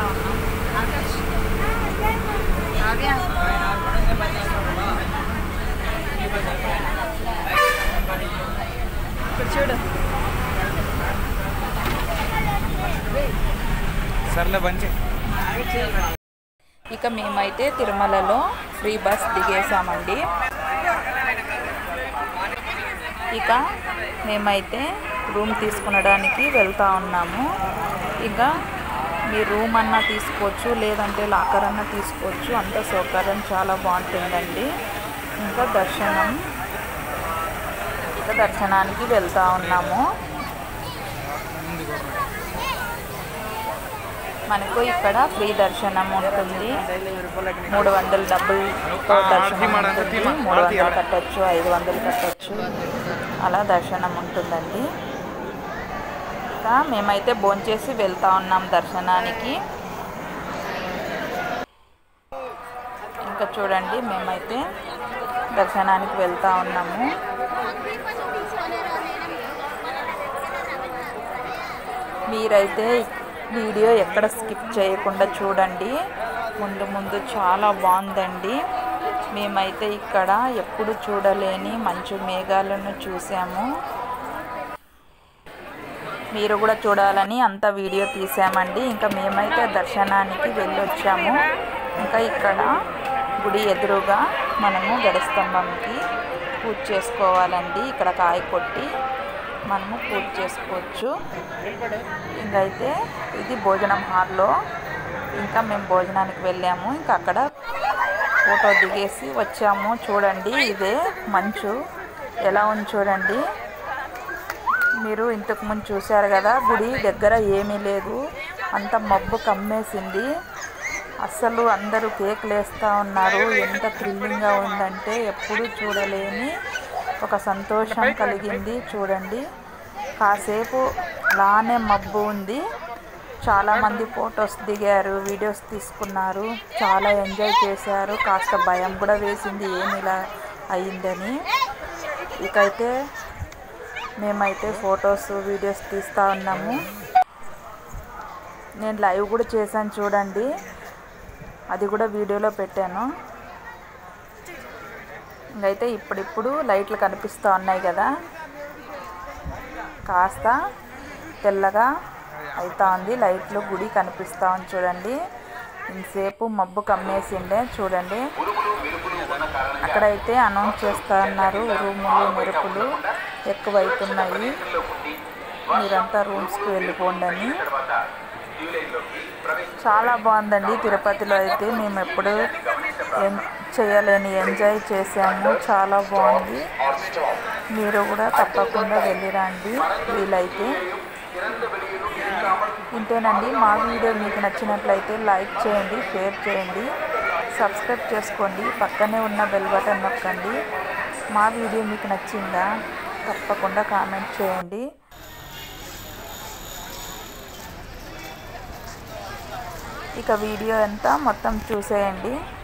ఉన్నాం ఆకాష్ కావ్య ఇక్కడ చూడు సర్లే బంచి ఇక మేమైతే తిరుమలలో ఫ్రీ బస్ దిగేసామండి ఇక మేమైతే రూమ్ తీసుకునడానికి వెళ్తా ఉన్నాము ఇక మీ రూమ్ అన్నా తీసుకోవచ్చు లేదంటే లాకర్ అన్నా తీసుకోవచ్చు అంత సౌకర్యం చాలా బాగుంటుందండి ఇంకా దర్శనం ఇక దర్శనానికి వెళ్తా ఉన్నాము మనకు ఇక్కడ ఫ్రీ దర్శనం ఉంటుంది మూడు వందల డబ్బులతో దర్శనం ఉంటుంది మూడు వందలు కట్టచ్చు ఐదు వందలు కట్టచ్చు అలా దర్శనం ఉంటుందండి ఇంకా మేమైతే భోంచేసి వెళ్తా ఉన్నాం దర్శనానికి ఇంకా చూడండి మేమైతే దర్శనానికి వెళ్తా ఉన్నాము మీరైతే వీడియో ఎక్కడ స్కిప్ చేయకుండా చూడండి ముందు ముందు చాలా బాగుందండి మేమైతే ఇక్కడ ఎప్పుడు చూడలేని మంచు మేఘాలను చూసాము మీరు కూడా చూడాలని అంత వీడియో తీసామండి ఇంకా మేమైతే దర్శనానికి వెళ్ళొచ్చాము ఇంకా ఇక్కడ గుడి ఎదురుగా మనము గడస్తంభంకి పూజ చేసుకోవాలండి ఇక్కడ కాయ కొట్టి మనము పూజ చేసుకోవచ్చు ఇంకైతే ఇది భోజనం హాల్లో ఇంకా మేము భోజనానికి వెళ్ళాము ఇంకా అక్కడ ఫోటో దిగేసి వచ్చాము చూడండి ఇదే మంచు ఎలా ఉంది చూడండి మీరు ఇంతకు ముందు చూశారు కదా గుడి దగ్గర ఏమీ లేదు అంత మబ్బు కమ్మేసింది అస్సలు అందరూ కేకులు వేస్తూ ఉన్నారు ఎంత థ్రిల్లింగ్గా ఉందంటే ఎప్పుడూ చూడలేని ఒక సంతోషం కలిగింది చూడండి కాసేపు లానే మబ్బు ఉంది చాలామంది ఫొటోస్ దిగారు వీడియోస్ తీసుకున్నారు చాలా ఎంజాయ్ చేశారు కాస్త భయం కూడా వేసింది ఏమి ఇలా అయిందని ఇకైతే మేమైతే ఫొటోస్ వీడియోస్ తీస్తూ ఉన్నాము నేను లైవ్ కూడా చేశాను చూడండి అది కూడా వీడియోలో పెట్టాను ఇంకైతే ఇప్పుడిప్పుడు లైట్లు కనిపిస్తూ ఉన్నాయి కదా కాస్త తెల్లగా అవుతా ఉంది లైట్లు గుడి కనిపిస్తూ ఉంది చూడండి ఇంతసేపు మబ్బు కమ్మేసిండే చూడండి అక్కడైతే అనౌన్స్ చేస్తూ ఉన్నారు రూములు మెరుపులు ఎక్కువైతున్నాయి మీరంతా రూమ్స్కి వెళ్ళిపోండి అని చాలా బాగుందండి తిరుపతిలో అయితే మేము ఎప్పుడు ఎన్ చేయలేని ఎంజాయ్ చేసాము చాలా బాగుంది మీరు కూడా తప్పకుండా వెళ్ళిరండి వీలైతే ఇంతేనండి మా వీడియో మీకు నచ్చినట్లయితే లైక్ చేయండి షేర్ చేయండి సబ్స్క్రైబ్ చేసుకోండి పక్కనే ఉన్న బెల్ బటన్ నొక్కండి మా వీడియో మీకు నచ్చిందా తప్పకుండా కామెంట్ చేయండి ఇక వీడియో అంతా మొత్తం చూసేయండి